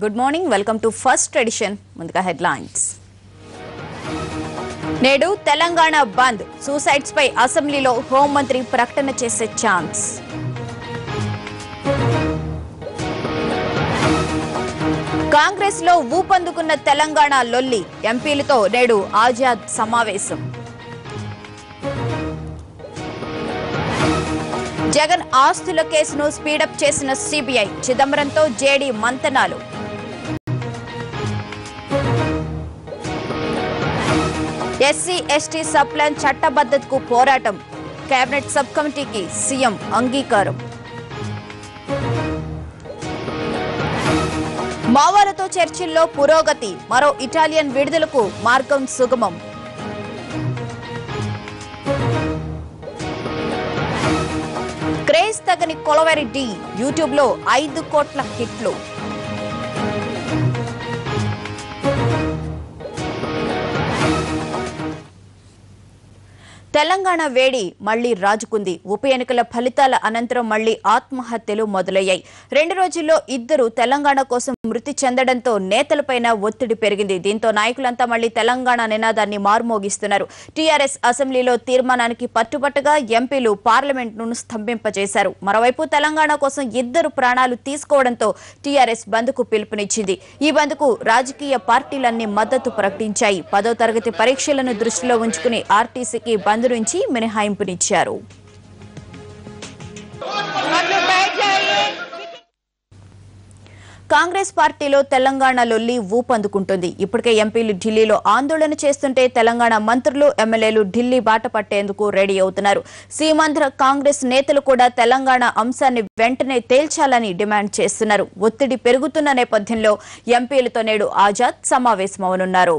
Good morning welcome to first edition ముందుగా headlines నేడు తెలంగాణ బంద్ suicides పై అసెంబ్లీలో హోంమంత్రి ప్రకటన చేసే ఛాన్స్ కాంగ్రెస్ లో ఊపందుకున్న తెలంగాణ లొల్లి ఎంపీలతో నేడు ఆజాద్ సమావేశం జగన్ ఆస్తుల కేసును స్పీడప్ చేసిన సిబిఐ చిదంబరంతో జేడీ మంతనాలు ఎస్సీ ఎస్టీ సబ్ ప్లాన్ చట్టబద్ధతకు పోరాటం కేబినెట్ సబ్ కమిటీకి సీఎం అంగీకారం మావాలతో చర్చిల్లో పురోగతి మరో ఇటాలియన్ విడుదలకు మార్గం సుగమం క్రేజ్ తగని కొలవరి డి యూట్యూబ్ లో ఐదు కోట్ల హిట్లు తెలంగాణ వేడి మళ్లీ రాజుకుంది ఉప ఎన్నికల ఫలితాల అనంతరం మళ్లీ ఆత్మహత్యలు మొదలయ్యాయి రెండు రోజుల్లో ఇద్దరు తెలంగాణ కోసం మృతి చెందడంతో నేతలపైన ఒత్తిడి పెరిగింది దీంతో నాయకులంతా మళ్లీ తెలంగాణ నినాదాన్ని మారుమోగిస్తున్నారు టీఆర్ఎస్ అసెంబ్లీలో తీర్మానానికి పట్టుబట్టగా ఎంపీలు పార్లమెంట్ను స్తంభింపజేశారు మరోవైపు తెలంగాణ కోసం ఇద్దరు ప్రాణాలు తీసుకోవడంతో టీఆర్ఎస్ బంద్కు పిలుపునిచ్చింది ఈ బంద్కు రాజకీయ పార్టీలన్నీ మద్దతు ప్రకటించాయి పదో తరగతి పరీక్షలను దృష్టిలో ఉంచుకుని ఆర్టీసీకి బంద్ నుంచి మినహాయింపునిచ్చారు కాంగ్రెస్ పార్టీలో తెలంగాణ లొల్లి ఊపందుకుంటుంది ఇప్పటికే ఎంపీలు ఢిల్లీలో ఆందోళన చేస్తుంటే తెలంగాణ మంత్రులు ఎమ్మెల్యేలు ఢిల్లీ బాట పట్టేందుకు రెడీ అవుతున్నారు సీమాంధ్ర కాంగ్రెస్ నేతలు కూడా తెలంగాణ అంశాన్ని వెంటనే తేల్చాలని డిమాండ్ చేస్తున్నారు ఒత్తిడి పెరుగుతున్న నేపథ్యంలో ఎంపీలతో నేడు ఆజాద్ సమావేశమవనున్నారు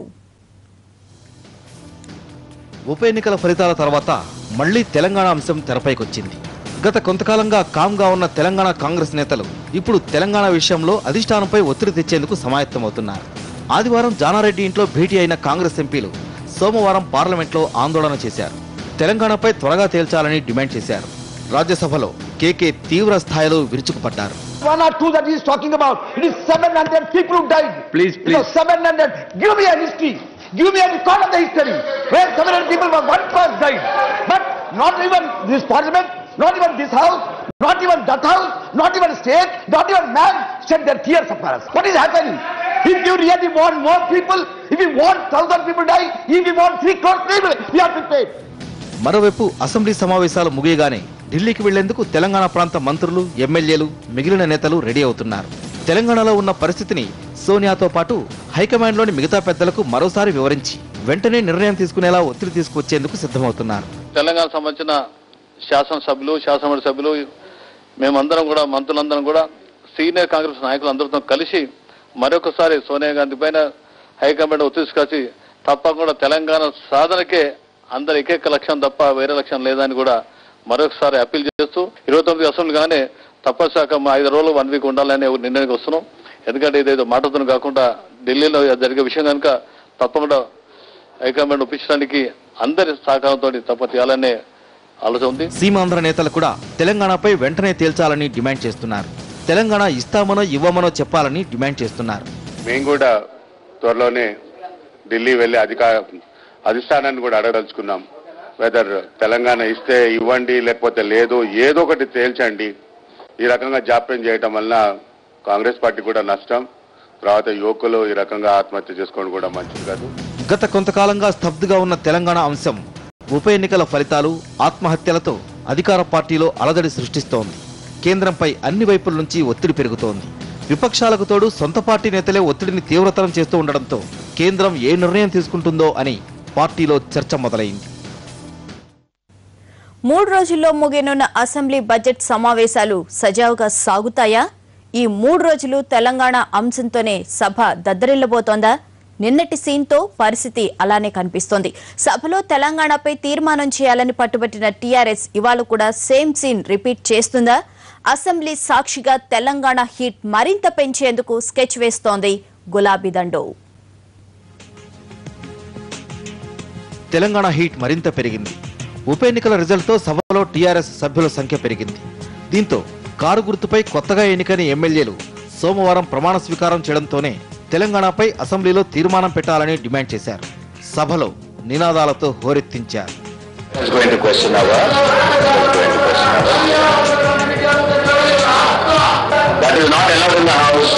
ఉప ఎన్నికల ఫలితాల తర్వాత మళ్లీ తెలంగాణ అంశం తెరపైకొచ్చింది గత కొంతకాలంగా కామ్గా ఉన్న తెలంగాణ కాంగ్రెస్ నేతలు ఇప్పుడు తెలంగాణ విషయంలో అధిష్టానంపై ఒత్తిడి తెచ్చేందుకు సమాయత్తమవుతున్నారు ఆదివారం జానారెడ్డి ఇంట్లో భేటీ అయిన కాంగ్రెస్ ఎంపీలు సోమవారం పార్లమెంట్లో ఆందోళన చేశారు తెలంగాణపై త్వరగా తేల్చాలని డిమాండ్ చేశారు రాజ్యసభలో కేకే తీవ్ర స్థాయిలో విరుచుకుపడ్డారు one or two that he is talking about. It is 700 people who died. Please, It was 700. Give me a history. Give me a record of the history. Where 700 people were one person died. But not even this parliament, not even this house, not even that house, not even state, not even man shed their tears for us. What is happening? If you really want more people, if you want thousand people die, if you want three crore people, we are prepared. మరోవైపు assembly సమావేశాలు ముగియగానే ఢిల్లీకి వెళ్లేందుకు తెలంగాణ ప్రాంత మంత్రులు ఎమ్మెల్యేలు మిగిలిన నేతలు రెడీ అవుతున్నారు తెలంగాణలో ఉన్న పరిస్థితిని సోనియాతో పాటు హైకమాండ్లోని మిగతా పెద్దలకు మరోసారి వివరించి వెంటనే నిర్ణయం తీసుకునేలా ఒత్తిడి తీసుకొచ్చేందుకు సిద్ధమవుతున్నారు తెలంగాణ సంబంధించిన శాసనసభ్యులు శాసనమండలి సభ్యులు మేమందరం కూడా మంత్రులందరం కూడా సీనియర్ కాంగ్రెస్ నాయకులందరితో కలిసి మరొకసారి సోనియా గాంధీ పైన హైకమాండ్ ఒత్తిడి తీసుకొచ్చి తప్పకుండా తెలంగాణ సాధనకే అందరి ఏకైక లక్ష్యం తప్ప వేరే లక్ష్యం లేదని కూడా మరొకసారి అప్పీల్ చేస్తూ ఇరవై తొమ్మిది అసెంబ్లీ కానీ తప్పనిసరిగా మా ఐదు రోజులు వన్ వీక్ ఉండాలని ఒక నిర్ణయానికి వస్తున్నాం ఎందుకంటే ఇదేదో మాటతో కాకుండా ఢిల్లీలో జరిగే విషయం కనుక తప్పకుండా హైకమాండ్ ఒప్పించడానికి అందరి సహకారంతో తప్ప చేయాలనే ఆలోచన ఉంది సీమాంధ్ర నేతలు కూడా తెలంగాణపై వెంటనే తేల్చాలని డిమాండ్ చేస్తున్నారు తెలంగాణ ఇస్తామనో ఇవ్వమనో చెప్పాలని డిమాండ్ చేస్తున్నారు మేము కూడా త్వరలోనే ఢిల్లీ వెళ్ళి అధికార అధిష్టానాన్ని కూడా అడగదలుచుకున్నాం వెదర్ తెలంగాణ ఇస్తే ఇవ్వండి లేకపోతే లేదు ఏదో ఒకటి తేల్చండి ఈ రకంగా జాప్యం చేయటం వలన కాంగ్రెస్ పార్టీ కూడా నష్టం తర్వాత యువకులు ఈ రకంగా ఆత్మహత్య చేసుకోవడం కూడా మంచిది కాదు గత కొంతకాలంగా స్తబ్దుగా ఉన్న తెలంగాణ అంశం ఉప ఎన్నికల ఫలితాలు ఆత్మహత్యలతో అధికార పార్టీలో అలజడి సృష్టిస్తోంది కేంద్రంపై అన్ని వైపుల నుంచి ఒత్తిడి పెరుగుతోంది విపక్షాలకు తోడు సొంత పార్టీ నేతలే ఒత్తిడిని తీవ్రతరం చేస్తూ ఉండడంతో కేంద్రం ఏ నిర్ణయం తీసుకుంటుందో అని పార్టీలో చర్చ మొదలైంది మూడు రోజుల్లో ముగియనున్న అసెంబ్లీ బడ్జెట్ సమావేశాలు సజావుగా సాగుతాయా ఈ మూడు రోజులు తెలంగాణ అంశంతోనే సభ దద్దరిల్లబోతోందా నిన్నటి సీన్తో పరిస్థితి అలానే కనిపిస్తోంది సభలో తెలంగాణపై తీర్మానం చేయాలని పట్టుబట్టిన టీఆర్ఎస్ ఇవాళ కూడా సేమ్ సీన్ రిపీట్ చేస్తుందా అసెంబ్లీ సాక్షిగా తెలంగాణ హీట్ మరింత పెంచేందుకు స్కెచ్ వేస్తోంది గులాబీ దండో తెలంగాణ హీట్ మరింత పెరిగింది ఉప ఎన్నికల రిజల్ట్తో సభలో టీఆర్ఎస్ సభ్యుల సంఖ్య పెరిగింది దీంతో కారు గుర్తుపై కొత్తగా ఎన్నికైన ఎమ్మెల్యేలు సోమవారం ప్రమాణ స్వీకారం చేయడంతోనే తెలంగాణపై అసెంబ్లీలో తీర్మానం పెట్టాలని డిమాండ్ చేశారు సభలో నినాదాలతో హోరెత్తించారు is going to question our, is going to question our. That is not allowed in the house.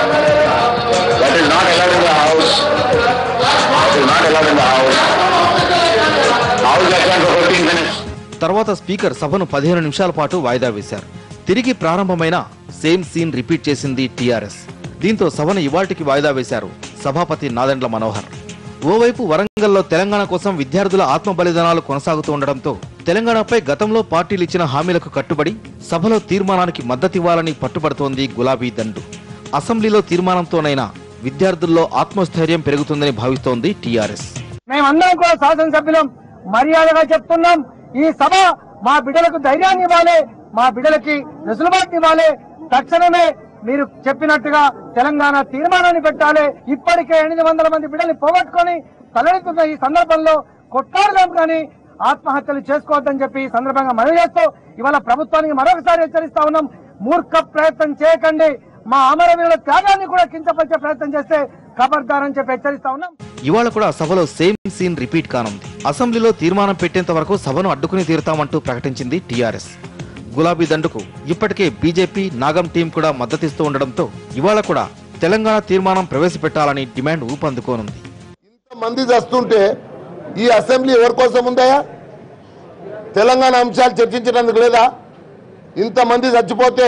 That is not allowed in the house. That is not allowed in the house. House adjourned for 15 minutes. తర్వాత speaker సభను పదిహేను నిమిషాల పాటు వాయిదా వేశారు తిరిగి ప్రారంభమైన same scene repeat చేసింది టీఆర్ఎస్ దీంతో సభను ఇవాల్టికి వాయిదా వేశారు సభాపతి నాదెండ్ల మనోహర్ ఓవైపు వరంగల్లో తెలంగాణ కోసం విద్యార్థుల ఆత్మ బలిదానాలు కొనసాగుతూ ఉండడంతో తెలంగాణపై గతంలో పార్టీలు ఇచ్చిన హామీలకు కట్టుబడి సభలో తీర్మానానికి మద్దతివ్వాలని పట్టుబడుతోంది గులాబీ దండు అసెంబ్లీలో తీర్మానంతోనైనా విద్యార్థుల్లో ఆత్మస్థైర్యం పెరుగుతుందని భావిస్తోంది టీఆర్ఎస్ మేమందరం కూడా శాసనసభ్యులం మర్యాదగా చెప్తున్నాం ఈ సభ మా బిడ్డలకు ధైర్యాన్ని ఇవ్వాలి మా బిడ్డలకి వెసులుబాటు ఇవ్వాలి తక్షణమే మీరు చెప్పినట్టుగా తెలంగాణ తీర్మానాన్ని పెట్టాలి ఇప్పటికే ఎనిమిది వందల మంది బిడ్డల్ని పోగొట్టుకొని తలెత్తుతున్న ఈ సందర్భంలో కొట్లాడదాం కానీ ఆత్మహత్యలు చేసుకోవద్దని చెప్పి ఈ సందర్భంగా మనవి చేస్తూ ఇవాళ ప్రభుత్వానికి మరొకసారి హెచ్చరిస్తా ఉన్నాం మూర్ఖ ప్రయత్నం చేయకండి మా అమరవీరుల త్యాగాన్ని కూడా కించపరిచే ప్రయత్నం చేస్తే ఖబర్దారని చెప్పి హెచ్చరిస్తా ఉన్నాం ఇవాళ కూడా సభలో సేమ్ సీన్ రిపీట్ కానుంది అసెంబ్లీలో తీర్మానం పెట్టేంత వరకు సభను అడ్డుకుని తీరుతామంటూ ప్రకటించింది టీఆర్ఎస్ గులాబీ దండుకు ఇప్పటికే బీజేపీ నాగం టీం కూడా మద్దతిస్తూ ఉండడంతో ఇవాళ కూడా తెలంగాణ తీర్మానం ప్రవేశపెట్టాలని డిమాండ్ ఊపందుకోనుంది మంది చస్తుంటే ఈ అసెంబ్లీ ఎవరి కోసం ఉందయా తెలంగాణ అంశాలు చర్చించడానికి లేదా ఇంతమంది చచ్చిపోతే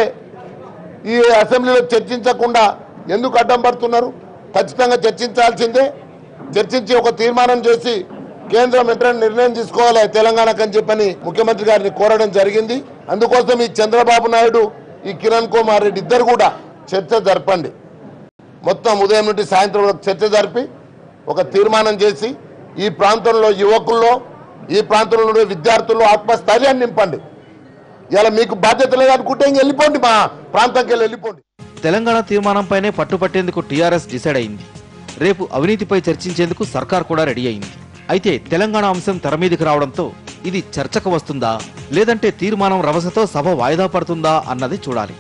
ఈ అసెంబ్లీలో చర్చించకుండా ఎందుకు అడ్డం పడుతున్నారు ఖచ్చితంగా చర్చించాల్సిందే చర్చించి ఒక తీర్మానం చేసి కేంద్రం వెంటనే నిర్ణయం తీసుకోవాలి తెలంగాణకు అని చెప్పని ముఖ్యమంత్రి గారిని కోరడం జరిగింది అందుకోసం ఈ చంద్రబాబు నాయుడు ఈ కిరణ్ కుమార్ రెడ్డి ఇద్దరు కూడా చర్చ జరపండి మొత్తం ఉదయం నుండి సాయంత్రం వరకు చర్చ జరిపి ఒక తీర్మానం చేసి ఈ ప్రాంతంలో యువకుల్లో ఈ ప్రాంతంలో ఉండే విద్యార్థుల్లో ఆత్మస్థైర్యాన్ని నింపండి ఇలా మీకు బాధ్యత లేదనుకుంటే ఇంక వెళ్ళిపోండి మా ప్రాంతంకి వెళ్ళి వెళ్ళిపోండి తెలంగాణ తీర్మానంపైనే పట్టుపట్టేందుకు టీఆర్ఎస్ డిసైడ్ అయింది రేపు అవినీతిపై చర్చించేందుకు సర్కార్ కూడా రెడీ అయింది అయితే తెలంగాణ అంశం తెరమీదికి రావడంతో ఇది చర్చకు వస్తుందా లేదంటే తీర్మానం రవసతో సభ వాయిదా పడుతుందా అన్నది చూడాలి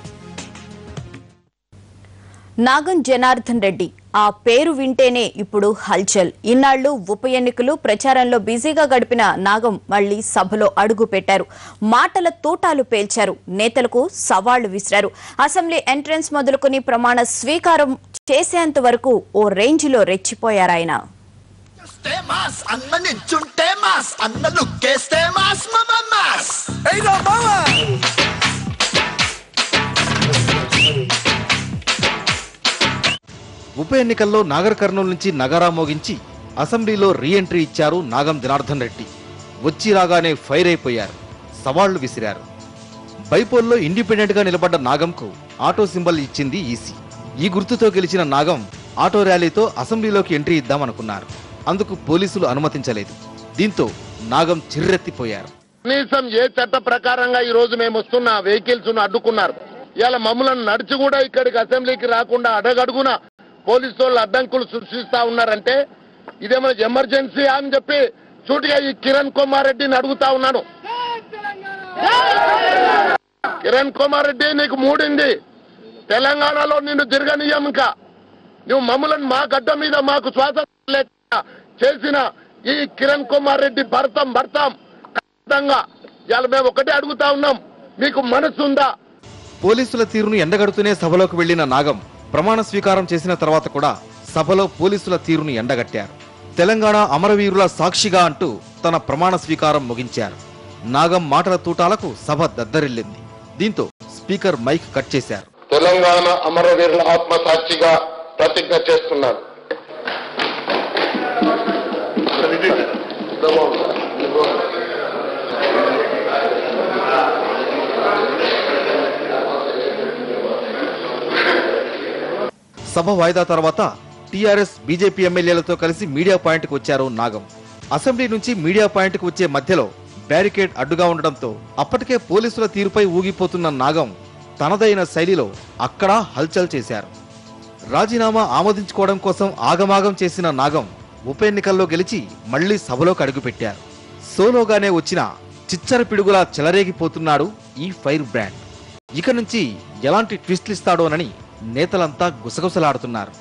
నాగం జనార్దన్ రెడ్డి ఆ పేరు వింటేనే ఇప్పుడు హల్చల్ ఇన్నాళ్లు ఉప ఎన్నికలు ప్రచారంలో బిజీగా గడిపిన నాగం మళ్లీ సభలో అడుగు పెట్టారు మాటల తూటాలు పేల్చారు నేతలకు సవాళ్లు విసిరారు అసెంబ్లీ ఎంట్రన్స్ మొదలుకొని ప్రమాణ స్వీకారం చేసేంత వరకు ఓ రేంజ్లో రెచ్చిపోయారాయన చూస్తే మాస్ అన్న నించుంటే మాస్ అన్న లుక్కేస్తే మాస్ మమ మాస్ ఏదో మావా ఉప ఎన్నికల్లో నాగర్ కర్నూలు నుంచి నగారా మోగించి అసెంబ్లీలో రీ ఎంట్రీ ఇచ్చారు నాగం జనార్దన్ రెడ్డి వచ్చి రాగానే ఫైర్ అయిపోయారు సవాళ్లు విసిరారు బైపోల్లో ఇండిపెండెంట్ గా నిలబడ్డ నాగంకు ఆటో సింబల్ ఇచ్చింది ఈసీ ఈ గుర్తుతో గెలిచిన నాగం ఆటో ర్యాలీతో అసెంబ్లీలోకి ఎంట్రీ ఇద్దామనుకున్నారు అందుకు పోలీసులు అనుమతించలేదు దీంతో నాగం చిర్రెత్తిపోయారు కనీసం ఏ చట్ట ప్రకారంగా ఈ రోజు మేము వస్తున్న వెహికల్స్ అడ్డుకున్నారు ఇవాళ మమ్మల్ని నడిచి కూడా ఇక్కడికి అసెంబ్లీకి రాకుండా అడగడుగున పోలీసు వాళ్ళు అడ్డంకులు సృష్టిస్తా ఉన్నారంటే ఇదేమైనా ఎమర్జెన్సీ అని చెప్పి సూటిగా ఈ కిరణ్ కుమార్ రెడ్డిని అడుగుతా ఉన్నాను కిరణ్ కుమార్ రెడ్డి నీకు మూడింది తెలంగాణలో నిన్ను తిరగనీయం ఇంకా నువ్వు మమ్మల్ని మా గడ్డ మీద మాకు స్వాతంత్రం లేక చేసిన ఈ కిరణ్ కుమార్ రెడ్డి భర్తం భర్తం ఖచ్చితంగా ఇవాళ మేము ఒకటే అడుగుతా ఉన్నాం మీకు మనసు ఉందా పోలీసుల తీరును ఎండగడుతూనే సభలోకి వెళ్లిన నాగం ప్రమాణ స్వీకారం చేసిన తర్వాత కూడా సభలో పోలీసుల తీరును ఎండగట్టారు తెలంగాణ అమరవీరుల సాక్షిగా అంటూ తన ప్రమాణ స్వీకారం ముగించారు నాగం మాటల తూటాలకు సభ దద్దరిల్లింది దీంతో స్పీకర్ మైక్ కట్ చేశారు తెలంగాణ అమరవీరుల ఆత్మసాక్షిగా ప్రతిజ్ఞ చేస్తున్నాను సభ వాయిదా తర్వాత టీఆర్ఎస్ బీజేపీ ఎమ్మెల్యేలతో కలిసి మీడియా పాయింట్కి వచ్చారు నాగం అసెంబ్లీ నుంచి మీడియా పాయింట్కి వచ్చే మధ్యలో బ్యారికేడ్ అడ్డుగా ఉండడంతో అప్పటికే పోలీసుల తీరుపై ఊగిపోతున్న నాగం తనదైన శైలిలో అక్కడ హల్చల్ చేశారు రాజీనామా ఆమోదించుకోవడం కోసం ఆగమాగం చేసిన నాగం ఉప ఎన్నికల్లో గెలిచి మళ్లీ సభలోకి అడుగుపెట్టారు సోలోగానే వచ్చిన చిచ్చర పిడుగులా చెలరేగిపోతున్నాడు ఈ ఫైర్ బ్రాండ్ ఇక నుంచి ఎలాంటి ట్విస్ట్లు ఇస్తాడోనని నేతలంతా గుసగుసలాడుతున్నారు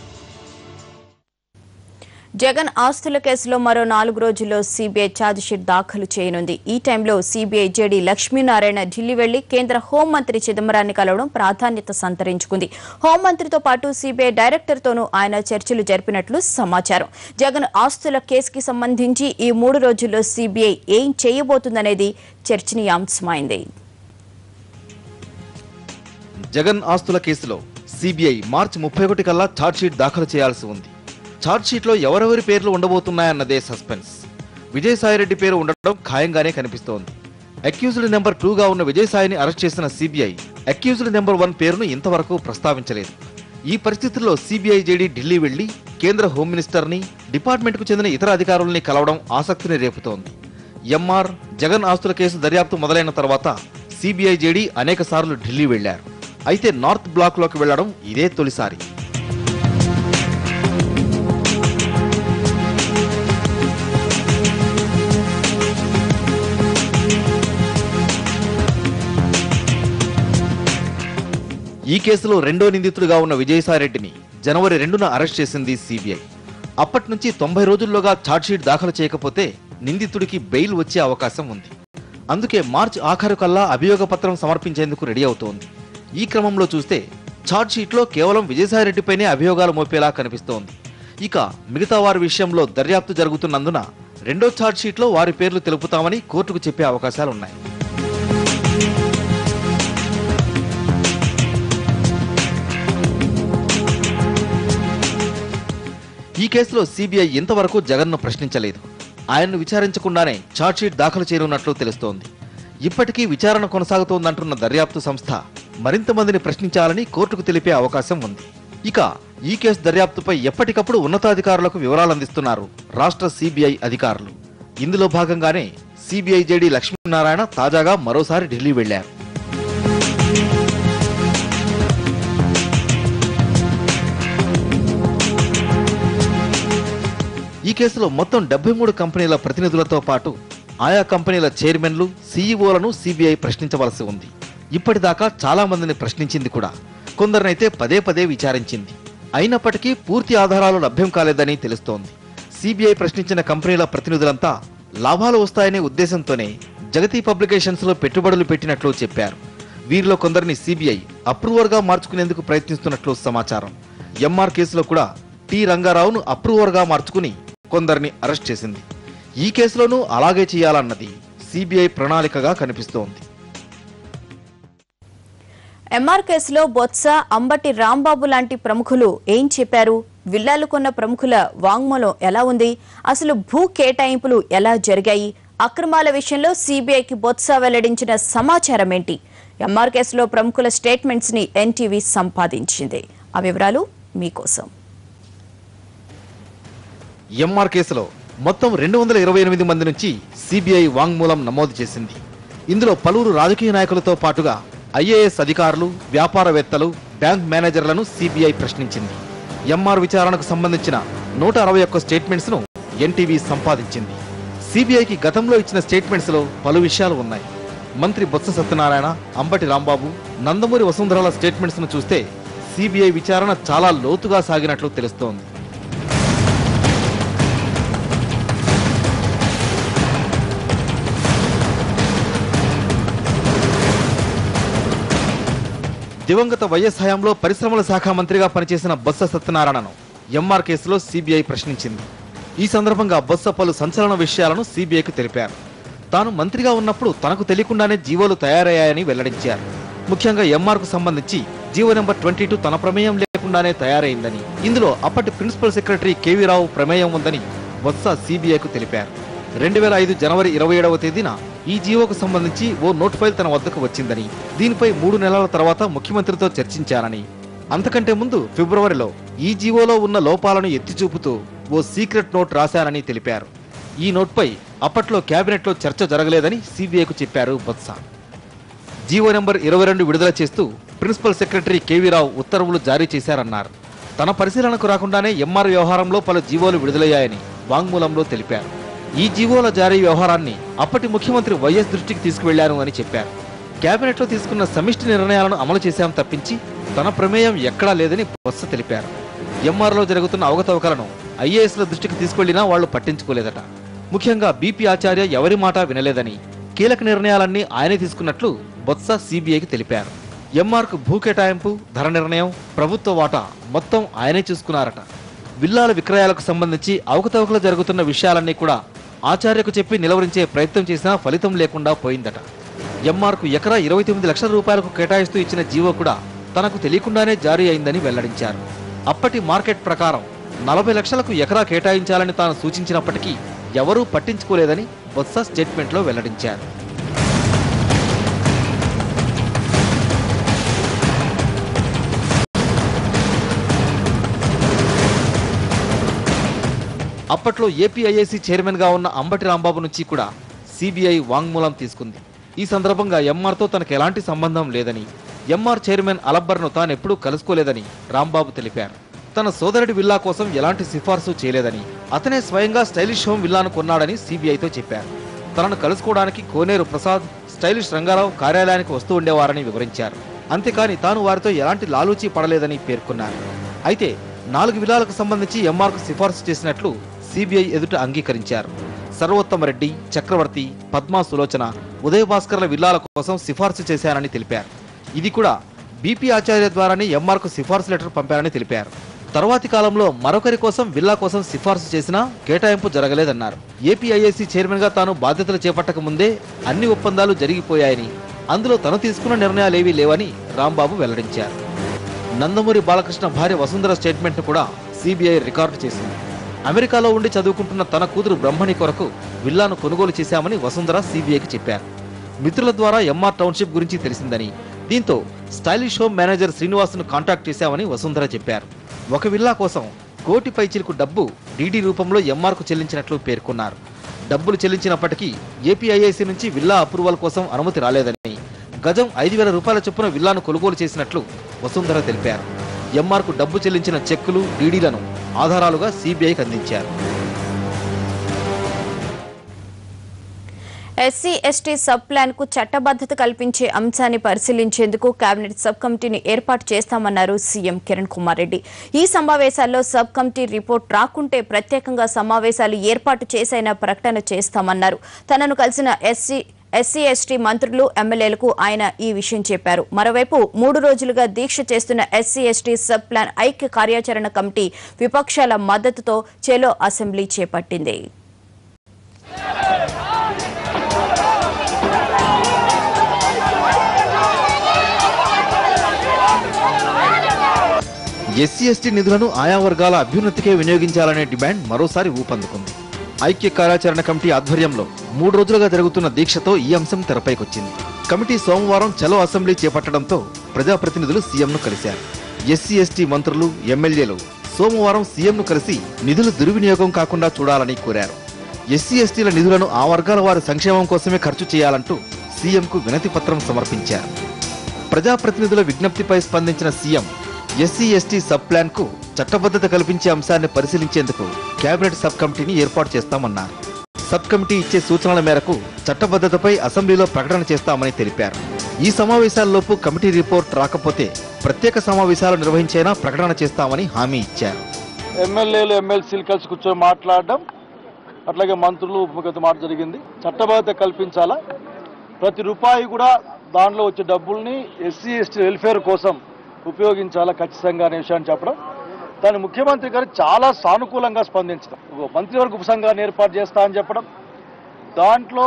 జగన్ ఆస్తుల కేసులో మరో నాలుగు రోజుల్లో సీబీఐ ఛార్జిషీట్ దాఖలు చేయనుంది ఈ టైంలో సీబీఐ జేడీ లక్ష్మీనారాయణ ఢిల్లీ వెళ్లి కేంద్ర హోంమంత్రి చిదంబరాన్ని కలవడం ప్రాధాన్యత సంతరించుకుంది హోంమంత్రితో పాటు సీబీఐ డైరెక్టర్తోనూ ఆయన చర్చలు జరిపినట్లు సమాచారం జగన్ ఆస్తుల కేసుకి సంబంధించి ఈ మూడు రోజుల్లో సీబీఐ ఏం చేయబోతుందనేది చర్చనీయాంశమైంది జగన్ ఆస్తుల కేసులో సిబిఐ మార్చి ముప్పై ఒకటి కల్లా ఛార్జ్షీట్ దాఖలు చేయాల్సి ఉంది ఛార్జ్షీట్లో ఎవరెవరి పేర్లు ఉండబోతున్నాయన్నదే సస్పెన్స్ విజయసాయిరెడ్డి పేరు ఉండడం ఖాయంగానే కనిపిస్తోంది అక్యూజ్డ్ నెంబర్ టూగా ఉన్న విజయసాయిని అరెస్ట్ చేసిన సిబిఐ అక్యూజ్డ్ నెంబర్ వన్ పేరును ఇంతవరకు ప్రస్తావించలేదు ఈ పరిస్థితుల్లో సిబిఐ జేడీ ఢిల్లీ వెళ్లి కేంద్ర హోం మినిస్టర్ని డిపార్ట్మెంట్కు చెందిన ఇతర అధికారుల్ని కలవడం ఆసక్తిని రేపుతోంది ఎంఆర్ జగన్ ఆస్తుల కేసు దర్యాప్తు మొదలైన తర్వాత సిబిఐ జేడీ అనేక సార్లు ఢిల్లీ వెళ్లారు అయితే నార్త్ బ్లాక్లోకి వెళ్లడం ఇదే తొలిసారి ఈ కేసులో రెండో నిందితుడిగా ఉన్న విజయసాయిరెడ్డిని జనవరి రెండున అరెస్ట్ చేసింది సిబిఐ అప్పటి నుంచి తొంభై రోజుల్లోగా ఛార్జ్షీట్ దాఖలు చేయకపోతే నిందితుడికి బెయిల్ వచ్చే అవకాశం ఉంది అందుకే మార్చ్ ఆఖరు కల్లా అభియోగ పత్రం సమర్పించేందుకు రెడీ అవుతోంది ఈ క్రమంలో చూస్తే ఛార్జ్షీట్లో కేవలం విజయసాయిరెడ్డిపైనే అభియోగాలు మోపేలా కనిపిస్తోంది ఇక మిగతా వారి విషయంలో దర్యాప్తు జరుగుతున్నందున రెండో ఛార్జ్షీట్లో వారి పేర్లు తెలుపుతామని కోర్టుకు చెప్పే అవకాశాలున్నాయి ఈ కేసులో సిబిఐ ఇంతవరకు జగన్ను ప్రశ్నించలేదు ఆయన్ను విచారించకుండానే ఛార్జ్షీట్ దాఖలు చేయనున్నట్లు తెలుస్తోంది ఇప్పటికీ విచారణ కొనసాగుతోందంటున్న దర్యాప్తు సంస్థ మరింత మందిని ప్రశ్నించాలని కోర్టుకు తెలిపే అవకాశం ఉంది ఇక ఈ కేసు దర్యాప్తుపై ఎప్పటికప్పుడు ఉన్నతాధికారులకు వివరాలు అందిస్తున్నారు రాష్ట్ర సిబిఐ అధికారులు ఇందులో భాగంగానే సిబిఐ జేడీ లక్ష్మీనారాయణ తాజాగా మరోసారి ఢిల్లీ వెళ్లారు ఈ కేసులో మొత్తం డెబ్బై మూడు కంపెనీల ప్రతినిధులతో పాటు ఆయా కంపెనీల చైర్మన్లు సీఈఓలను సిబిఐ ప్రశ్నించవలసి ఉంది ఇప్పటిదాకా చాలా మందిని ప్రశ్నించింది కూడా కొందరినైతే పదే పదే విచారించింది అయినప్పటికీ పూర్తి ఆధారాలు లభ్యం కాలేదని తెలుస్తోంది సిబిఐ ప్రశ్నించిన కంపెనీల ప్రతినిధులంతా లాభాలు వస్తాయనే ఉద్దేశంతోనే జగతి పబ్లికేషన్స్ లో పెట్టుబడులు పెట్టినట్లు చెప్పారు వీరిలో కొందరిని సిబిఐ అప్రూవర్గా మార్చుకునేందుకు ప్రయత్నిస్తున్నట్లు సమాచారం ఎంఆర్ కేసులో కూడా టి రంగారావును అప్రూవర్గా మార్చుకుని కొందరిని అరెస్ట్ చేసింది ఈ కేసులోనూ అలాగే చేయాలన్నది సిబిఐ ప్రణాళికగా కనిపిస్తోంది ఎంఆర్ కేసులో బొత్స అంబటి రాంబాబు లాంటి ప్రముఖులు ఏం చెప్పారు విల్లాలు కొన్న ప్రముఖుల వాంగ్మూలం ఎలా ఉంది అసలు భూ కేటాయింపులు ఎలా జరిగాయి అక్రమాల విషయంలో సీబీఐకి బొత్స వెల్లడించిన సమాచారం ఏంటి ఎంఆర్ కేసులో ప్రముఖుల స్టేట్మెంట్స్ ని ఎన్టీవీ సంపాదించింది ఆ వివరాలు మీకోసం ఎంఆర్ కేసులో మొత్తం రెండు వందల ఇరవై ఎనిమిది మంది నుంచి సిబిఐ వాంగ్మూలం నమోదు చేసింది ఇందులో పలువురు రాజకీయ నాయకులతో పాటుగా ఐఏఎస్ అధికారులు వ్యాపారవేత్తలు బ్యాంక్ మేనేజర్లను సిబిఐ ప్రశ్నించింది ఎంఆర్ విచారణకు సంబంధించిన నూట అరవై ఒక్క స్టేట్మెంట్స్ ను ఎన్టీవీ సంపాదించింది సిబిఐకి గతంలో ఇచ్చిన స్టేట్మెంట్స్ లో పలు విషయాలు ఉన్నాయి మంత్రి బొత్స సత్యనారాయణ అంబటి రాంబాబు నందమూరి వసుంధరల స్టేట్మెంట్స్ ను చూస్తే సిబిఐ విచారణ చాలా లోతుగా సాగినట్లు తెలుస్తోంది దివంగత వైఎస్ హయాంలో పరిశ్రమల శాఖ మంత్రిగా పనిచేసిన బొత్స సత్యనారాయణను ఎంఆర్ కేసులో సిబిఐ ప్రశ్నించింది ఈ సందర్భంగా బొత్స పలు సంచలన విషయాలను సిబిఐకి తెలిపారు తాను మంత్రిగా ఉన్నప్పుడు తనకు తెలియకుండానే జీవోలు తయారయ్యాయని వెల్లడించారు ముఖ్యంగా ఎంఆర్ కు సంబంధించి జీవో నెంబర్ ట్వంటీ టూ తన ప్రమేయం లేకుండానే తయారైందని ఇందులో అప్పటి ప్రిన్సిపల్ సెక్రటరీ కేవీ రావు ప్రమేయం ఉందని బొత్స సిబిఐకు తెలిపారు రెండు వేల ఐదు జనవరి ఇరవై ఏడవ తేదీన ఈ జీవోకు సంబంధించి ఓ నోట్ ఫైల్ తన వద్దకు వచ్చిందని దీనిపై మూడు నెలల తర్వాత ముఖ్యమంత్రితో చర్చించానని అంతకంటే ముందు ఫిబ్రవరిలో ఈ జీవోలో ఉన్న లోపాలను ఎత్తి చూపుతూ ఓ సీక్రెట్ నోట్ రాశానని తెలిపారు ఈ నోట్పై అప్పట్లో కేబినెట్లో చర్చ జరగలేదని సిబిఐకు చెప్పారు బొత్స జీవో నెంబర్ ఇరవై రెండు విడుదల చేస్తూ ప్రిన్సిపల్ సెక్రటరీ కేవీ రావు ఉత్తర్వులు జారీ చేశారన్నారు తన పరిశీలనకు రాకుండానే ఎంఆర్ వ్యవహారంలో పలు జీవోలు విడుదలయ్యాయని వాంగ్మూలంలో తెలిపారు ఈ జీవోల జారీ వ్యవహారాన్ని అప్పటి ముఖ్యమంత్రి వైఎస్ దృష్టికి తీసుకువెళ్లాను అని చెప్పారు కేబినెట్లో తీసుకున్న సమిష్టి నిర్ణయాలను అమలు చేశాం తప్పించి తన ప్రమేయం ఎక్కడా లేదని బొత్స తెలిపారు ఎంఆర్లో జరుగుతున్న అవకతవకలను ఐఏఎస్ల దృష్టికి తీసుకెళ్లినా వాళ్లు పట్టించుకోలేదట ముఖ్యంగా బీపీ ఆచార్య ఎవరి మాట వినలేదని కీలక నిర్ణయాలన్నీ ఆయనే తీసుకున్నట్లు బొత్స సిబిఐకి తెలిపారు ఎంఆర్కు భూ కేటాయింపు ధర నిర్ణయం ప్రభుత్వ వాటా మొత్తం ఆయనే చూసుకున్నారట విల్లాల విక్రయాలకు సంబంధించి అవకతవకలు జరుగుతున్న విషయాలన్నీ కూడా ఆచార్యకు చెప్పి నిలవరించే ప్రయత్నం చేసినా ఫలితం లేకుండా పోయిందట ఎంఆర్కు ఎకరా ఇరవై తొమ్మిది లక్షల రూపాయలకు కేటాయిస్తూ ఇచ్చిన జీవో కూడా తనకు తెలియకుండానే జారీ అయిందని వెల్లడించారు అప్పటి మార్కెట్ ప్రకారం నలభై లక్షలకు ఎకరా కేటాయించాలని తాను సూచించినప్పటికీ ఎవరూ పట్టించుకోలేదని బొత్స స్టేట్మెంట్లో వెల్లడించారు అప్పట్లో ఏపీఐఏసీ చైర్మన్ గా ఉన్న అంబటి రాంబాబు నుంచి కూడా సిబిఐ వాంగ్మూలం తీసుకుంది ఈ సందర్భంగా ఎంఆర్తో తనకు ఎలాంటి సంబంధం లేదని ఎంఆర్ చైర్మన్ అలబ్బర్ను తానెప్పుడూ కలుసుకోలేదని రాంబాబు తెలిపారు తన సోదరుడి విల్లా కోసం ఎలాంటి సిఫార్సు చేయలేదని అతనే స్వయంగా స్టైలిష్ హోమ్ విల్లాను కొన్నాడని సిబిఐతో చెప్పారు తనను కలుసుకోవడానికి కోనేరు ప్రసాద్ స్టైలిష్ రంగారావు కార్యాలయానికి వస్తూ ఉండేవారని వివరించారు అంతేకాని తాను వారితో ఎలాంటి లాలూచీ పడలేదని పేర్కొన్నారు అయితే నాలుగు విలాలకు సంబంధించి ఎంఆర్కు సిఫార్సు చేసినట్లు సిబిఐ ఎదుట అంగీకరించారు సర్వోత్తమరెడ్డి చక్రవర్తి పద్మా సులోచన ఉదయ భాస్కర్ల విల్లాల కోసం సిఫార్సు చేశారని తెలిపారు ఇది కూడా బీపీ ఆచార్య ద్వారానే ఎంఆర్కు సిఫార్సు లెటర్ పంపారని తెలిపారు తర్వాతి కాలంలో మరొకరి కోసం విల్లా కోసం సిఫార్సు చేసినా కేటాయింపు జరగలేదన్నారు ఏపీఐఏసీ చైర్మన్ గా తాను బాధ్యతలు చేపట్టక ముందే అన్ని ఒప్పందాలు జరిగిపోయాయని అందులో తను తీసుకున్న నిర్ణయాలేవీ లేవని రాంబాబు వెల్లడించారు నందమూరి బాలకృష్ణ భార్య వసుంధర స్టేట్మెంట్ను కూడా సిబిఐ రికార్డు చేసింది అమెరికాలో ఉండి చదువుకుంటున్న తన కూతురు బ్రహ్మణి కొరకు విల్లాను కొనుగోలు చేశామని వసుంధర సిబిఐకి చెప్పారు మిత్రుల ద్వారా ఎంఆర్ టౌన్షిప్ గురించి తెలిసిందని దీంతో స్టైలిష్ హోమ్ మేనేజర్ శ్రీనివాస్ను కాంటాక్ట్ చేశామని వసుంధర చెప్పారు ఒక విల్లా కోసం కోటి పైచిలకు డబ్బు డీడీ రూపంలో ఎంఆర్కు చెల్లించినట్లు పేర్కొన్నారు డబ్బులు చెల్లించినప్పటికీ ఏపీఐఐసి నుంచి విల్లా అప్రూవల్ కోసం అనుమతి రాలేదని గజం ఐదు వేల రూపాయల చొప్పున విల్లాను కొనుగోలు చేసినట్లు వసుంధర తెలిపారు ఎంఆర్కు డబ్బు చెల్లించిన చెక్కులు డీడీలను ఆధారాలుగా సిబిఐకి అందించారు ఎస్సీ ఎస్టీ సబ్ ప్లాన్ కు చట్టబద్ధత కల్పించే అంశాన్ని పరిశీలించేందుకు కేబినెట్ సబ్ కమిటీని ఏర్పాటు చేస్తామన్నారు సీఎం కిరణ్ కుమార్ రెడ్డి ఈ సమావేశాల్లో సబ్ కమిటీ రిపోర్ట్ రాకుంటే ప్రత్యేకంగా సమావేశాలు ఏర్పాటు చేసైనా ప్రకటన చేస్తామన్నారు తనను కలిసిన ఎస్సీ ఎస్సీ ఎస్టీ మంత్రులు ఎమ్మెల్యేలకు ఆయన ఈ విషయం చెప్పారు మరోవైపు మూడు రోజులుగా దీక్ష చేస్తున్న ఎస్సీ ఎస్టీ సబ్ ప్లాన్ ఐక్య కార్యాచరణ కమిటీ విపక్షాల మద్దతుతో చెలో అసెంబ్లీ చేపట్టింది ఎస్సీ ఎస్టీ నిధులను ఆయా వర్గాల అభ్యున్నతికే వినియోగించాలనే డిమాండ్ మరోసారి ఊపందుకుంది ఐక్య కార్యాచరణ కమిటీ ఆధ్వర్యంలో మూడు రోజులుగా జరుగుతున్న దీక్షతో ఈ అంశం తెరపైకొచ్చింది కమిటీ సోమవారం చలో అసెంబ్లీ చేపట్టడంతో ప్రజాప్రతినిధులు సీఎంను కలిశారు ఎస్సీ ఎస్టీ మంత్రులు ఎమ్మెల్యేలు సోమవారం సీఎంను కలిసి నిధులు దుర్వినియోగం కాకుండా చూడాలని కోరారు ఎస్సీ ఎస్టీల నిధులను ఆ వర్గాల వారి సంక్షేమం కోసమే ఖర్చు చేయాలంటూ సీఎంకు వినతి పత్రం సమర్పించారు ప్రజాప్రతినిధుల విజ్ఞప్తిపై స్పందించిన CM SC ST sub plan కు చట్టబద్ధత కల్పించే అంశాన్ని పరిశీలించేందుకు కేబినెట్ సబ్ కమిటీని ఏర్పాటు చేస్తామన్నారు సబ్ కమిటీ ఇచ్చే సూచనల మేరకు చట్టబద్ధతపై అసెంబ్లీలో ప్రకటన చేస్తామని తెలిపారు ఈ సమావేశాల్లోపు కమిటీ రిపోర్ట్ రాకపోతే ప్రత్యేక సమావేశాలు నిర్వహించేనా ప్రకటన చేస్తామని హామీ ఇచ్చారు ఎమ్మెల్యేలు ఎమ్మెల్సీలు కలిసి కూర్చొని మాట్లాడడం అట్లాగే మంత్రులు ఉప ముఖ్యమంత్రి మాట జరిగింది చట్టబద్ధత కల్పించాలా ప్రతి రూపాయి కూడా దానిలో వచ్చే డబ్బుల్ని ఎస్సీ ఎస్టీ వెల్ఫేర్ కోసం ఉపయోగించాలా ఖచ్చితంగా అనే విషయాన్ని చెప్పడం దాన్ని ముఖ్యమంత్రి గారు చాలా సానుకూలంగా స్పందించడం ఓ మంత్రివర్గ ఉపసంఘాన్ని ఏర్పాటు చేస్తా అని చెప్పడం దాంట్లో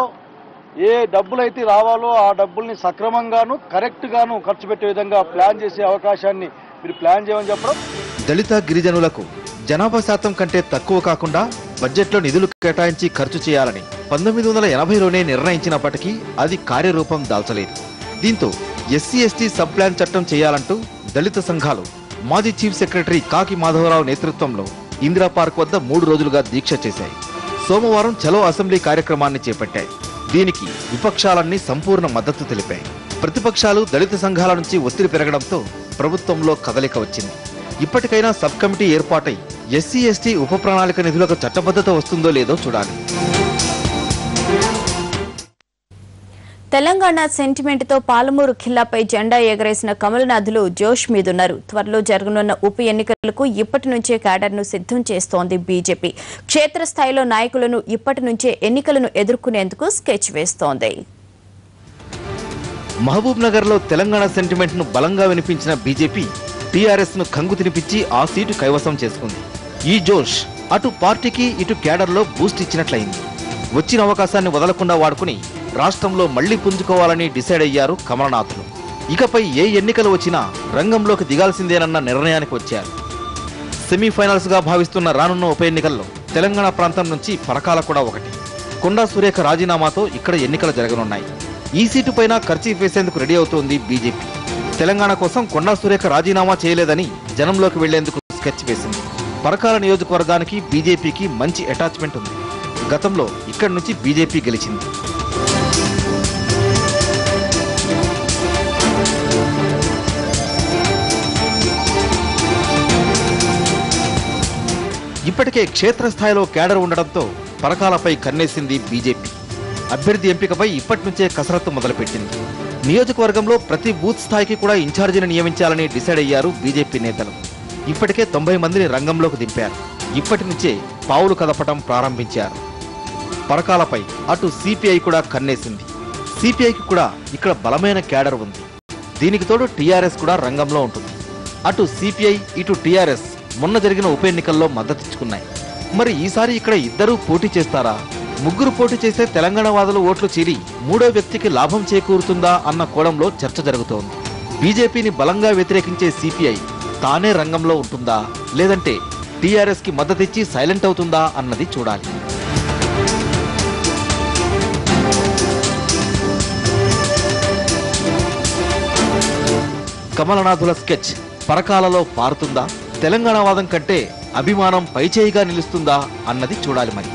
ఏ డబ్బులైతే రావాలో ఆ డబ్బుల్ని సక్రమంగాను కరెక్ట్గాను ఖర్చు పెట్టే విధంగా ప్లాన్ చేసే అవకాశాన్ని మీరు ప్లాన్ చేయమని చెప్పడం దళిత గిరిజనులకు జనాభా శాతం కంటే తక్కువ కాకుండా బడ్జెట్లో నిధులు కేటాయించి ఖర్చు చేయాలని పంతొమ్మిది వందల ఎనభైలోనే నిర్ణయించినప్పటికీ అది కార్యరూపం దాల్చలేదు దీంతో ఎస్సీ ఎస్టీ సబ్ ప్లాన్ చట్టం చేయాలంటూ దళిత సంఘాలు మాజీ చీఫ్ సెక్రటరీ కాకి మాధవరావు నేతృత్వంలో ఇందిరా పార్క్ వద్ద మూడు రోజులుగా దీక్ష చేశాయి సోమవారం చలో అసెంబ్లీ కార్యక్రమాన్ని చేపట్టాయి దీనికి విపక్షాలన్నీ సంపూర్ణ మద్దతు తెలిపాయి ప్రతిపక్షాలు దళిత సంఘాల నుంచి ఒత్తిడి పెరగడంతో ప్రభుత్వంలో కదలిక వచ్చింది ఇప్పటికైనా సబ్ కమిటీ ఏర్పాటై ఎస్సీ ఎస్టీ ఉప ప్రణాళిక నిధులకు చట్టబద్ధత వస్తుందో లేదో చూడాలి తెలంగాణ సెంటిమెంట్ తో పాలమూరు ఖిల్లాపై జెండా ఎగరేసిన కమలనాథులు జోష్ మీదున్నారు త్వరలో జరగనున్న ఉప ఎన్నికలకు ఇప్పటి నుంచే క్యాడర్ను సిద్ధం చేస్తోంది బీజేపీ క్షేత్రస్థాయిలో నాయకులను ఇప్పటి నుంచే ఎన్నికలను ఎదుర్కొనేందుకు స్కెచ్ వేస్తోంది మహబూబ్ నగర్ లో తెలంగాణ సెంటిమెంట్ ను బలంగా వినిపించిన బీజేపీ టీఆర్ఎస్ ను కంగు తినిపించి ఆ సీటు కైవసం చేసుకుంది ఈ జోష్ అటు పార్టీకి ఇటు క్యాడర్ లో బూస్ట్ ఇచ్చినట్లయింది వచ్చిన అవకాశాన్ని వదలకుండా వాడుకుని రాష్ట్రంలో మళ్లీ పుంజుకోవాలని డిసైడ్ అయ్యారు కమలనాథులు ఇకపై ఏ ఎన్నికలు వచ్చినా రంగంలోకి దిగాల్సిందేనన్న నిర్ణయానికి వచ్చారు సెమీఫైనల్స్ గా భావిస్తున్న రానున్న ఉప ఎన్నికల్లో తెలంగాణ ప్రాంతం నుంచి పరకాల కూడా ఒకటి కొండా సురేఖ రాజీనామాతో ఇక్కడ ఎన్నికలు జరగనున్నాయి ఈ సీటు పైన ఖర్చు వేసేందుకు రెడీ అవుతోంది బీజేపీ తెలంగాణ కోసం కొండా సురేఖ రాజీనామా చేయలేదని జనంలోకి వెళ్లేందుకు స్కెచ్ వేసింది పరకాల నియోజకవర్గానికి బీజేపీకి మంచి అటాచ్మెంట్ ఉంది గతంలో ఇక్కడి నుంచి బీజేపీ గెలిచింది ఇప్పటికే క్షేత్రస్థాయిలో కేడర్ ఉండడంతో పరకాలపై కన్నేసింది బీజేపీ అభ్యర్థి ఎంపికపై ఇప్పటి నుంచే కసరత్తు మొదలుపెట్టింది నియోజకవర్గంలో ప్రతి బూత్ స్థాయికి కూడా ఇన్ఛార్జిని నియమించాలని డిసైడ్ అయ్యారు బీజేపీ నేతలు ఇప్పటికే తొంభై మందిని రంగంలోకి దింపారు ఇప్పటి నుంచే పావులు కదపటం ప్రారంభించారు పరకాలపై అటు సిపిఐ కూడా కన్నేసింది సిపిఐకి కూడా ఇక్కడ బలమైన క్యాడర్ ఉంది దీనికి తోడు టీఆర్ఎస్ కూడా రంగంలో ఉంటుంది అటు సిపిఐ ఇటు టీఆర్ఎస్ మొన్న జరిగిన ఉప ఎన్నికల్లో మద్దతిచ్చుకున్నాయి మరి ఈసారి ఇక్కడ ఇద్దరూ పోటీ చేస్తారా ముగ్గురు పోటీ చేస్తే తెలంగాణ వాదులు ఓట్లు చీలి మూడో వ్యక్తికి లాభం చేకూరుతుందా అన్న కోణంలో చర్చ జరుగుతోంది బీజేపీని బలంగా వ్యతిరేకించే సిపిఐ తానే రంగంలో ఉంటుందా లేదంటే టీఆర్ఎస్ కి మద్దతిచ్చి సైలెంట్ అవుతుందా అన్నది చూడాలి కమలనాథుల స్కెచ్ పరకాలలో పారుతుందా తెలంగాణ వాదం కంటే అభిమానం పైచేయిగా నిలుస్తుందా అన్నది చూడాలి మరి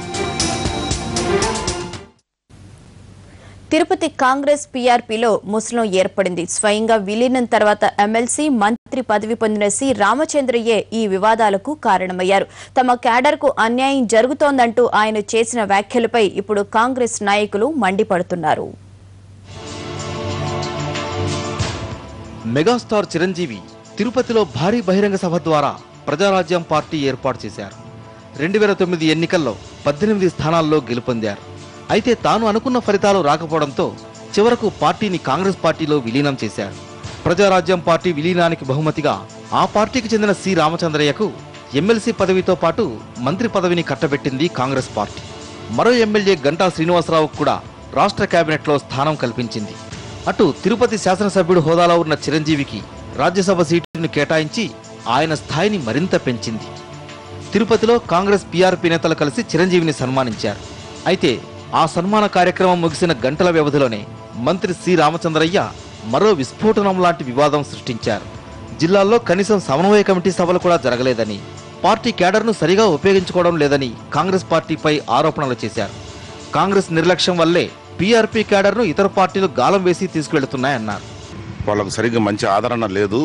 తిరుపతి కాంగ్రెస్ పీఆర్పీలో ముస్లిం ఏర్పడింది స్వయంగా విలీనం తర్వాత ఎమ్మెల్సీ మంత్రి పదవి పొందిన సి రామచంద్రయ్యే ఈ వివాదాలకు కారణమయ్యారు తమ క్యాడర్కు అన్యాయం జరుగుతోందంటూ ఆయన చేసిన వ్యాఖ్యలపై ఇప్పుడు కాంగ్రెస్ నాయకులు మండిపడుతున్నారు మెగాస్టార్ చిరంజీవి తిరుపతిలో భారీ బహిరంగ సభ ద్వారా ప్రజారాజ్యం పార్టీ ఏర్పాటు చేశారు రెండు వేల తొమ్మిది ఎన్నికల్లో పద్దెనిమిది స్థానాల్లో గెలుపొందారు అయితే తాను అనుకున్న ఫలితాలు రాకపోవడంతో చివరకు పార్టీని కాంగ్రెస్ పార్టీలో విలీనం చేశారు ప్రజారాజ్యం పార్టీ విలీనానికి బహుమతిగా ఆ పార్టీకి చెందిన సి రామచంద్రయ్యకు ఎమ్మెల్సీ పదవితో పాటు మంత్రి పదవిని కట్టబెట్టింది కాంగ్రెస్ పార్టీ మరో ఎమ్మెల్యే గంటా శ్రీనివాసరావుకు కూడా రాష్ట్ర కేబినెట్లో స్థానం కల్పించింది అటు తిరుపతి శాసనసభ్యుడు హోదాలో ఉన్న చిరంజీవికి రాజ్యసభ సీటును కేటాయించి ఆయన స్థాయిని మరింత పెంచింది తిరుపతిలో కాంగ్రెస్ పీఆర్పీ నేతలు కలిసి చిరంజీవిని సన్మానించారు అయితే ఆ సన్మాన కార్యక్రమం ముగిసిన గంటల వ్యవధిలోనే మంత్రి సి రామచంద్రయ్య మరో విస్ఫోటనం లాంటి వివాదం సృష్టించారు జిల్లాల్లో కనీసం సమన్వయ కమిటీ సభలు కూడా జరగలేదని పార్టీ క్యాడర్ను సరిగా ఉపయోగించుకోవడం లేదని కాంగ్రెస్ పార్టీపై ఆరోపణలు చేశారు కాంగ్రెస్ నిర్లక్ష్యం వల్లే పీఆర్పీ క్యాడర్ను ఇతర పార్టీలు గాలం వేసి తీసుకెళ్తున్నాయన్నారు వాళ్ళకు సరిగ్గా మంచి ఆదరణ లేదు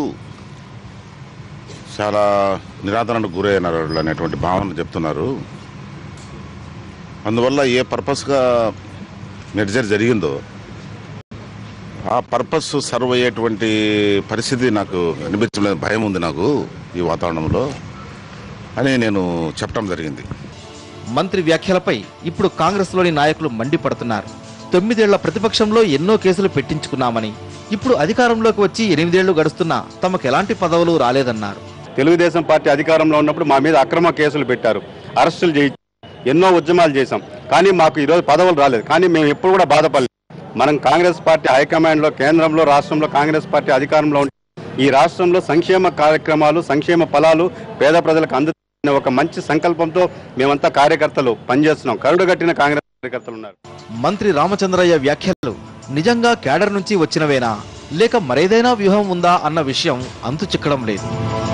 చాలా నిరాదరణకు గురైనారు వాళ్ళు అనేటువంటి భావన చెప్తున్నారు అందువల్ల ఏ పర్పస్గా మెర్జర్ జరిగిందో ఆ పర్పస్ సర్వ్ అయ్యేటువంటి పరిస్థితి నాకు అనిపించలేదు భయం ఉంది నాకు ఈ వాతావరణంలో అని నేను చెప్పడం జరిగింది మంత్రి వ్యాఖ్యలపై ఇప్పుడు కాంగ్రెస్లోని నాయకులు మండిపడుతున్నారు తొమ్మిదేళ్ల ప్రతిపక్షంలో ఎన్నో కేసులు పెట్టించుకున్నామని ఇప్పుడు అధికారంలోకి వచ్చి ఎనిమిదేళ్లు గడుస్తున్నా తమకు ఎలాంటి పదవులు రాలేదన్నారు తెలుగుదేశం పార్టీ అధికారంలో ఉన్నప్పుడు మా మీద అక్రమ కేసులు పెట్టారు అరెస్టులు చేయి ఎన్నో ఉద్యమాలు చేశాం కానీ మాకు ఈరోజు పదవులు రాలేదు కానీ మేము ఎప్పుడు కూడా బాధపడలేదు మనం కాంగ్రెస్ పార్టీ హైకమాండ్లో కేంద్రంలో రాష్ట్రంలో కాంగ్రెస్ పార్టీ అధికారంలో ఉంటే ఈ రాష్ట్రంలో సంక్షేమ కార్యక్రమాలు సంక్షేమ ఫలాలు పేద ప్రజలకు అందుతున్న ఒక మంచి సంకల్పంతో మేమంతా కార్యకర్తలు పనిచేస్తున్నాం కరుడుగట్టిన కాంగ్రెస్ కార్యకర్తలు ఉన్నారు మంత్రి రామచంద్రయ్య వ్యాఖ్యలు నిజంగా క్యాడర్ నుంచి వచ్చినవేనా లేక మరేదైనా వ్యూహం ఉందా అన్న విషయం అంతు చిక్కడం లేదు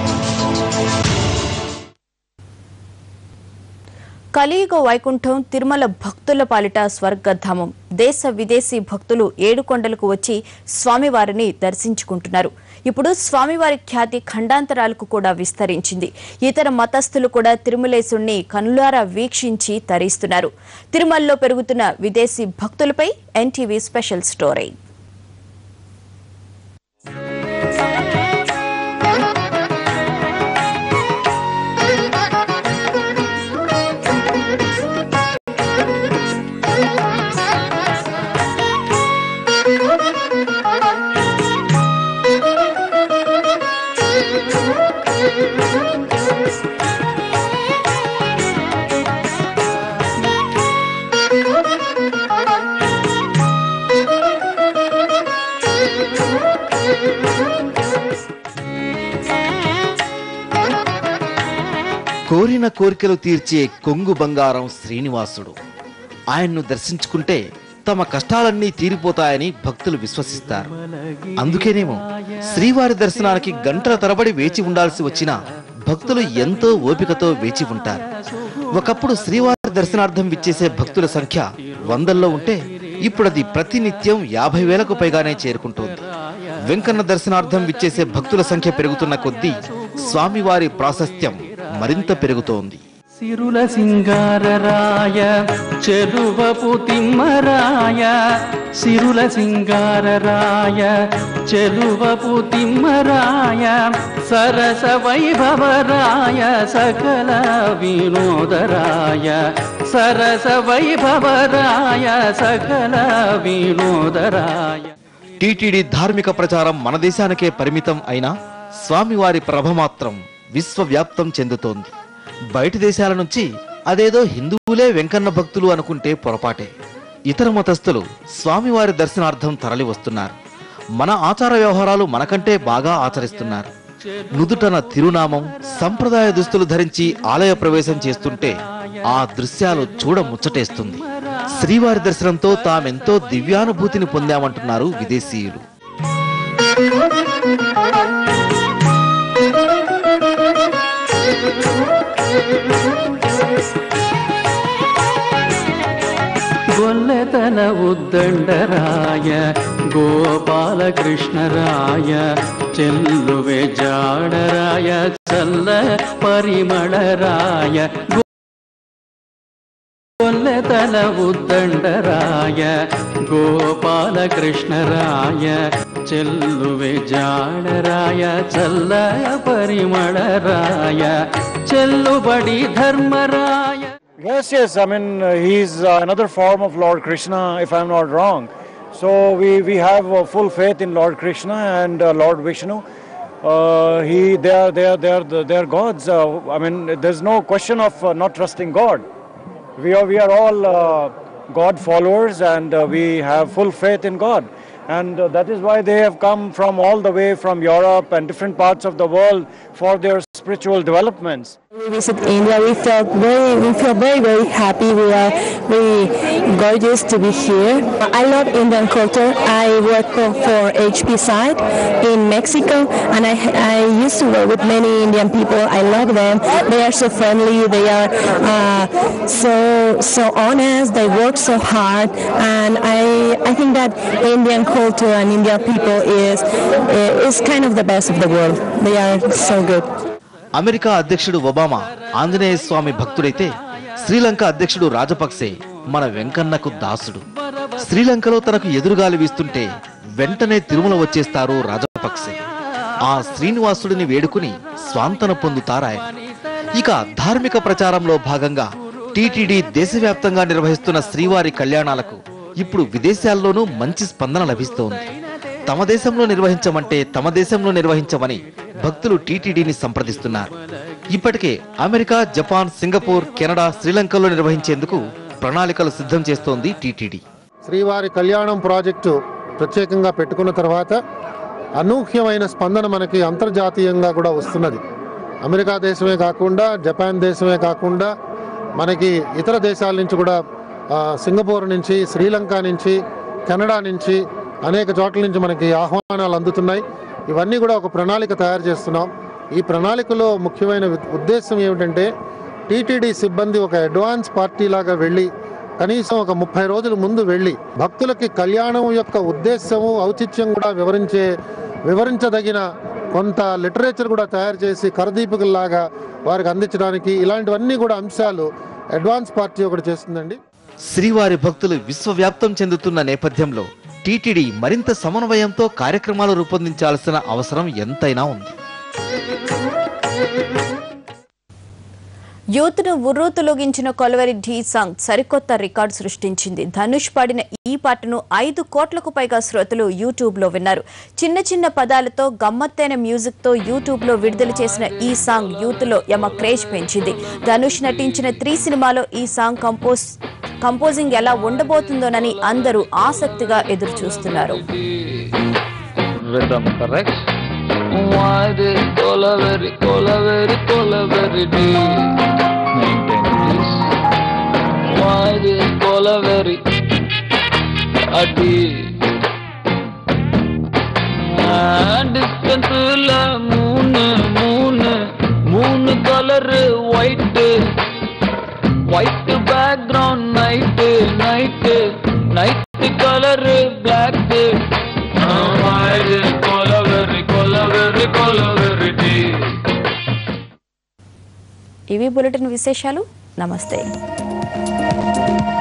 కలియుగ వైకుంఠం తిరుమల భక్తుల పాలిట స్వర్గధామం దేశ విదేశీ భక్తులు ఏడుకొండలకు వచ్చి స్వామివారిని దర్శించుకుంటున్నారు ఇప్పుడు స్వామివారి ఖ్యాతి ఖండాంతరాలకు కూడా విస్తరించింది ఇతర మతస్థులు కూడా తిరుమలేశుణ్ణి కనులారా వీక్షించి తరిస్తున్నారు తిరుమలలో పెరుగుతున్న విదేశీ భక్తులపై ఎన్టీవీ స్పెషల్ స్టోరీ కోరిన కోరికలు తీర్చే కొంగు బంగారం శ్రీనివాసుడు ఆయన్ను దర్శించుకుంటే తమ కష్టాలన్నీ తీరిపోతాయని భక్తులు విశ్వసిస్తారు అందుకేనేమో శ్రీవారి దర్శనానికి గంటల తరబడి వేచి ఉండాల్సి వచ్చినా భక్తులు ఎంతో ఓపికతో వేచి ఉంటారు ఒకప్పుడు శ్రీవారి దర్శనార్థం విచ్చేసే భక్తుల సంఖ్య వందల్లో ఉంటే ఇప్పుడు అది ప్రతినిత్యం యాభై వేలకు పైగానే చేరుకుంటోంది వెంకన్న దర్శనార్థం విచ్చేసే భక్తుల సంఖ్య పెరుగుతున్న కొద్దీ స్వామివారి ప్రాశస్త్యం మరింత పెరుగుతోంది సిరుల సింగారరాయ చెరువపు తిమ్మరాయ సిరుల సింగారరాయ చెలువపు తిమ్మరాయ సరస వైభవరాయ సకల వినోదరాయ సరస వైభవరాయ సకల వినోదరాయ టీటీడీ ధార్మిక ప్రచారం మన దేశానికే పరిమితం అయినా స్వామివారి ప్రభ మాత్రం విశ్వవ్యాప్తం చెందుతోంది బయటి దేశాల నుంచి అదేదో హిందువులే వెంకన్న భక్తులు అనుకుంటే పొరపాటే ఇతర మతస్థులు స్వామివారి దర్శనార్థం తరలి వస్తున్నారు మన ఆచార వ్యవహారాలు మనకంటే బాగా ఆచరిస్తున్నారు నుదుటన తిరునామం సంప్రదాయ దుస్తులు ధరించి ఆలయ ప్రవేశం చేస్తుంటే ఆ దృశ్యాలు చూడ ముచ్చటేస్తుంది శ్రీవారి దర్శనంతో తామెంతో దివ్యానుభూతిని పొందామంటున్నారు విదేశీయులు గొల్లెతన ఉద్దండరాయ గోపాలకృష్ణరాయ చెల్లువే జాడరాయ చల్ల పరిమళరాయ గొల్లెతల ఉద్దండరాయ గోపాలకృష్ణరాయ చెల్లువే జాడరాయ చల్ల పరిమళరాయ చెల్లుబడి Dharmaraya Yes, yes. I mean, uh, he's uh, another form of Lord Krishna, if I'm not wrong. So we, we have uh, full faith in Lord Krishna and uh, Lord Vishnu. Uh, he, they are, they are, they are, the- they are gods. Uh, I mean, there's no question of uh, not trusting God. We are, we are all uh, God followers and uh, we have full faith in God. And uh, that is why they have come from all the way from Europe and different parts of the world for their spiritual developments. We visit India. We felt very, we feel very, very happy. We are very gorgeous to be here. I love Indian culture. I work for, for HP side in Mexico, and I, I used to work with many Indian people. I love them. They are so friendly. They are uh, so so honest. They work so hard, and I I think that Indian culture and Indian people is is kind of the best of the world. They are so good. America అధ్యక్షుడు Obama Anjaneya Swamy భక్తుడైతే శ్రీలంక అధ్యక్షుడు రాజపక్సే మన వెంకన్నకు దాసుడు శ్రీలంకలో తనకు ఎదురుగాలి వీస్తుంటే వెంటనే తిరుమల వచ్చేస్తారు రాజపక్సే ఆ శ్రీనివాసుడిని వేడుకుని స్వాంతన పొందుతారాయన ఇక ధార్మిక ప్రచారంలో భాగంగా టీటీడీ దేశవ్యాప్తంగా నిర్వహిస్తున్న శ్రీవారి కళ్యాణాలకు ఇప్పుడు విదేశాల్లోనూ మంచి స్పందన లభిస్తోంది తమ దేశంలో నిర్వహించమంటే తమ దేశంలో నిర్వహించమని భక్తులు టీటీడీని సంప్రదిస్తున్నారు ఇప్పటికే అమెరికా జపాన్ సింగపూర్ కెనడా శ్రీలంకలో నిర్వహించేందుకు ప్రణాళికలు సిద్ధం చేస్తోంది టీటీడీ శ్రీవారి కళ్యాణం ప్రాజెక్టు ప్రత్యేకంగా పెట్టుకున్న తర్వాత అనూహ్యమైన స్పందన మనకి అంతర్జాతీయంగా కూడా వస్తున్నది అమెరికా దేశమే కాకుండా జపాన్ దేశమే కాకుండా మనకి ఇతర దేశాల నుంచి కూడా ఆ, సింగపూర్ నుంచి శ్రీలంక నుంచి కెనడా నుంచి అనేక చోట్ల నుంచి మనకి ఆహ్వానాలు అందుతున్నాయి ఇవన్నీ కూడా ఒక ప్రణాళిక తయారు చేస్తున్నాం ఈ ప్రణాళికలో ముఖ్యమైన ఉద్- ఉద్దేశం ఏమిటంటే టీటీడీ సిబ్బంది ఒక అడ్వాన్స్ పార్టీ లాగా వెళ్ళి కనీసం ఒక ముప్పై రోజుల ముందు వెళ్ళి భక్తులకి కళ్యాణం యొక్క ఉద్దేశము ఔచిత్యం కూడా వివరించే వివరించదగిన కొంత లిటరేచర్ కూడా తయారు చేసి కరదీపికల్లాగా వారికి అందించడానికి ఇలాంటివన్నీ కూడా అంశాలు అడ్వాన్స్ పార్టీ ఒకటి చేస్తుందండి శ్రీవారి భక్తులు విశ్వవ్యాప్తం చెందుతున్న నేపథ్యంలో టీటీడీ మరింత సమన్వయంతో కార్యక్రమాలు రూపొందించాల్సిన అవసరం ఎంతైనా ఉంది యూత్ ను ఉర్రూతులోగించిన కొలవరి ఢీ సాంగ్ సరికొత్త రికార్డు సృష్టించింది ధనుష్ పాడిన ఈ పాటను ఐదు కోట్లకు పైగా శ్రోతలు యూట్యూబ్ లో విన్నారు చిన్న చిన్న పదాలతో గమ్మత్తైన మ్యూజిక్ తో యూట్యూబ్ లో విడుదల చేసిన ఈ సాంగ్ యూత్ లో యమ క్రేజ్ పెంచింది ధనుష్ నటించిన త్రీ సినిమాలో ఈ సాంగ్ కంపోజ్ కంపోజింగ్ ఎలా ఉండబోతుందోనని అందరూ ఆసక్తిగా ఎదురు చూస్తున్నారు rhythm correct why they colaveri colaveri colaveri d maintain please why they colaveri a d distance la moon moon moon color white white background night night night color black why colaveri colaveri colaveri d ఇవి bulletin విశేషాలు నమస్తే